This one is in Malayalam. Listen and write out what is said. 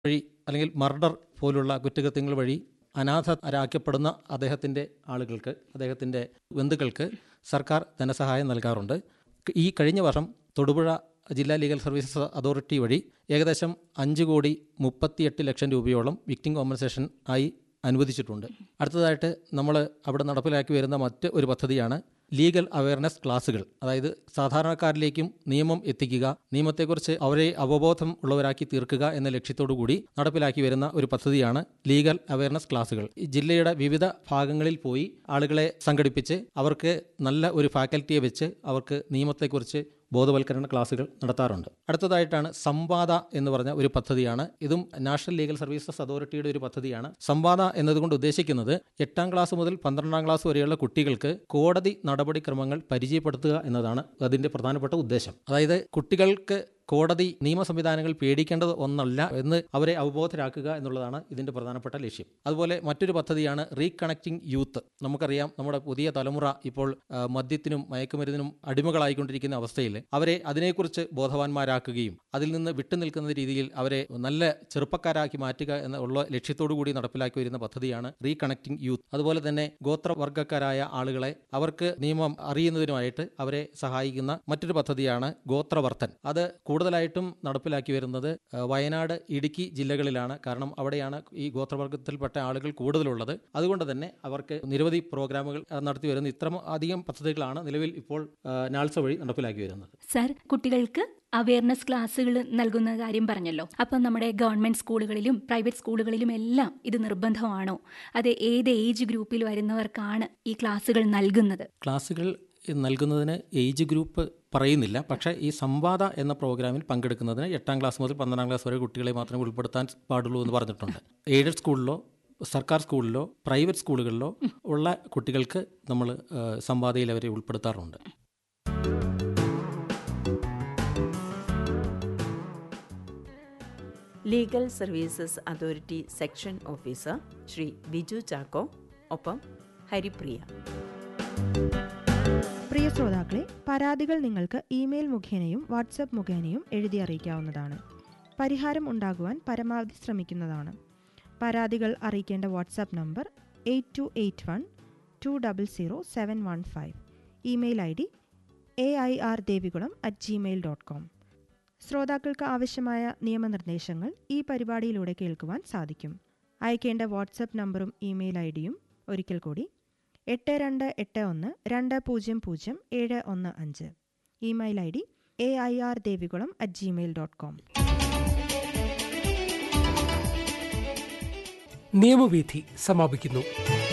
വഴി അല്ലെങ്കിൽ മർഡർ പോലുള്ള കുറ്റകൃത്യങ്ങൾ വഴി അനാഥരാക്കപ്പെടുന്ന അദ്ദേഹത്തിൻ്റെ ആളുകൾക്ക് അദ്ദേഹത്തിൻ്റെ ബന്ധുക്കൾക്ക് സർക്കാർ ധനസഹായം നൽകാറുണ്ട് ഈ കഴിഞ്ഞ വർഷം തൊടുപുഴ ജില്ലാ ലീഗൽ സർവീസസ് അതോറിറ്റി വഴി ഏകദേശം അഞ്ച് കോടി മുപ്പത്തിയെട്ട് ലക്ഷം രൂപയോളം വിക്ടിം കോമ്പൻസേഷൻ ആയി അനുവദിച്ചിട്ടുണ്ട് അടുത്തതായിട്ട് നമ്മൾ അവിടെ നടപ്പിലാക്കി വരുന്ന മറ്റ് ഒരു പദ്ധതിയാണ് ലീഗൽ അവയർനെസ് ക്ലാസുകൾ അതായത് സാധാരണക്കാരിലേക്കും നിയമം എത്തിക്കുക നിയമത്തെക്കുറിച്ച് അവരെ അവബോധം ഉള്ളവരാക്കി തീർക്കുക എന്ന ലക്ഷ്യത്തോടു കൂടി നടപ്പിലാക്കി വരുന്ന ഒരു പദ്ധതിയാണ് ലീഗൽ അവയർനെസ് ക്ലാസുകൾ ഈ ജില്ലയുടെ വിവിധ ഭാഗങ്ങളിൽ പോയി ആളുകളെ സംഘടിപ്പിച്ച് അവർക്ക് നല്ല ഒരു ഫാക്കൽറ്റിയെ വെച്ച് അവർക്ക് നിയമത്തെക്കുറിച്ച് ബോധവൽക്കരണ ക്ലാസുകൾ നടത്താറുണ്ട് അടുത്തതായിട്ടാണ് സംവാദ എന്ന് പറഞ്ഞ ഒരു പദ്ധതിയാണ് ഇതും നാഷണൽ ലീഗൽ സർവീസസ് അതോറിറ്റിയുടെ ഒരു പദ്ധതിയാണ് സംവാദ എന്നതുകൊണ്ട് ഉദ്ദേശിക്കുന്നത് എട്ടാം ക്ലാസ് മുതൽ പന്ത്രണ്ടാം ക്ലാസ് വരെയുള്ള കുട്ടികൾക്ക് കോടതി നടപടിക്രമങ്ങൾ പരിചയപ്പെടുത്തുക എന്നതാണ് അതിന്റെ പ്രധാനപ്പെട്ട ഉദ്ദേശം അതായത് കുട്ടികൾക്ക് കോടതി നിയമ സംവിധാനങ്ങൾ പേടിക്കേണ്ടത് ഒന്നല്ല എന്ന് അവരെ അവബോധരാക്കുക എന്നുള്ളതാണ് ഇതിന്റെ പ്രധാനപ്പെട്ട ലക്ഷ്യം അതുപോലെ മറ്റൊരു പദ്ധതിയാണ് റീകണക്റ്റിംഗ് യൂത്ത് നമുക്കറിയാം നമ്മുടെ പുതിയ തലമുറ ഇപ്പോൾ ആ, മദ്യത്തിനും മയക്കുമരുന്നിനും അടിമകളായിക്കൊണ്ടിരിക്കുന്ന അവസ്ഥയിൽ അവരെ അതിനെക്കുറിച്ച് ബോധവാന്മാരാക്കുകയും അതിൽ നിന്ന് വിട്ടുനിൽക്കുന്ന രീതിയിൽ അവരെ നല്ല ചെറുപ്പക്കാരാക്കി മാറ്റുക എന്നുള്ള ലക്ഷ്യത്തോടു കൂടി നടപ്പിലാക്കി വരുന്ന പദ്ധതിയാണ് റീകണക്റ്റിംഗ് യൂത്ത് അതുപോലെ തന്നെ ഗോത്രവർഗ്ഗക്കാരായ ആളുകളെ അവർക്ക് നിയമം അറിയുന്നതിനുമായിട്ട് അവരെ സഹായിക്കുന്ന മറ്റൊരു പദ്ധതിയാണ് ഗോത്രവർത്തൻ അത് കൂടുതലായിട്ടും നടപ്പിലാക്കി വരുന്നത് ആ, വയനാട് ഇടുക്കി ജില്ലകളിലാണ് കാരണം അവിടെയാണ് ഈ ഗോത്രവർഗത്തിൽപ്പെട്ട ആളുകൾ കൂടുതലുള്ളത് അതുകൊണ്ട് തന്നെ അവർക്ക് നിരവധി പ്രോഗ്രാമുകൾ ആ, നടത്തി വരുന്ന ഇത്ര അധികം പദ്ധതികളാണ് നിലവിൽ ഇപ്പോൾ ആ, നാൽസ വഴി നടപ്പിലാക്കി വരുന്നത് സർ കുട്ടികൾക്ക് അവയർനെസ് ക്ലാസ്സുകൾ നൽകുന്ന കാര്യം പറഞ്ഞല്ലോ അപ്പം നമ്മുടെ ഗവൺമെന്റ് സ്കൂളുകളിലും പ്രൈവറ്റ് സ്കൂളുകളിലും എല്ലാം ഇത് നിർബന്ധമാണോ അത് ഏത് ഏജ് ഗ്രൂപ്പിൽ വരുന്നവർക്കാണ് ഈ ക്ലാസ്സുകൾ നൽകുന്നത് ക്ലാസ്സുകൾ നൽകുന്നതിന് ഏജ് ഗ്രൂപ്പ് പറയുന്നില്ല പക്ഷേ ഈ സംവാദ എന്ന പ്രോഗ്രാമിൽ പങ്കെടുക്കുന്നതിന് എട്ടാം ക്ലാസ് മുതൽ പന്ത്രണ്ടാം ക്ലാസ് വരെ കുട്ടികളെ മാത്രമേ ഉൾപ്പെടുത്താൻ പാടുള്ളൂ എന്ന് പറഞ്ഞിട്ടുണ്ട് എയ്ഡഡ് സ്കൂളിലോ സർക്കാർ സ്കൂളിലോ പ്രൈവറ്റ് സ്കൂളുകളിലോ ഉള്ള കുട്ടികൾക്ക് നമ്മൾ സംവാദയിൽ അവരെ ഉൾപ്പെടുത്താറുണ്ട് legal services authority section officer Shri Biju Chacko ഒപ്പം ഹരിപ്രിയ പ്രിയ ശ്രോതാക്കളെ പരാതികൾ നിങ്ങൾക്ക് ഇമെയിൽ മുഖേനയും വാട്സപ്പ് മുഖേനയും എഴുതി അറിയിക്കാവുന്നതാണ് പരിഹാരം ഉണ്ടാകുവാൻ പരമാവധി ശ്രമിക്കുന്നതാണ് പരാതികൾ അറിയിക്കേണ്ട WhatsApp number eight two eight one two double zero seven one five email I D A I R Devikulam at Gmail dot com ശ്രോതാക്കൾക്ക് ആവശ്യമായ നിയമനിർദ്ദേശങ്ങൾ ഈ പരിപാടിയിലൂടെ കേൾക്കുവാൻ സാധിക്കും അയക്കേണ്ട വാട്സപ്പ് നമ്പറും ഇമെയിൽ ഐ ഡിയും ഒരിക്കൽ കൂടി എട്ട് രണ്ട് എട്ട് ഒന്ന് രണ്ട് പൂജ്യം പൂജ്യം ഏഴ് ഒന്ന് അഞ്ച് email I D A I R Devikulam at Gmail dot com നിയമവീഥി സമാപിക്കുന്നു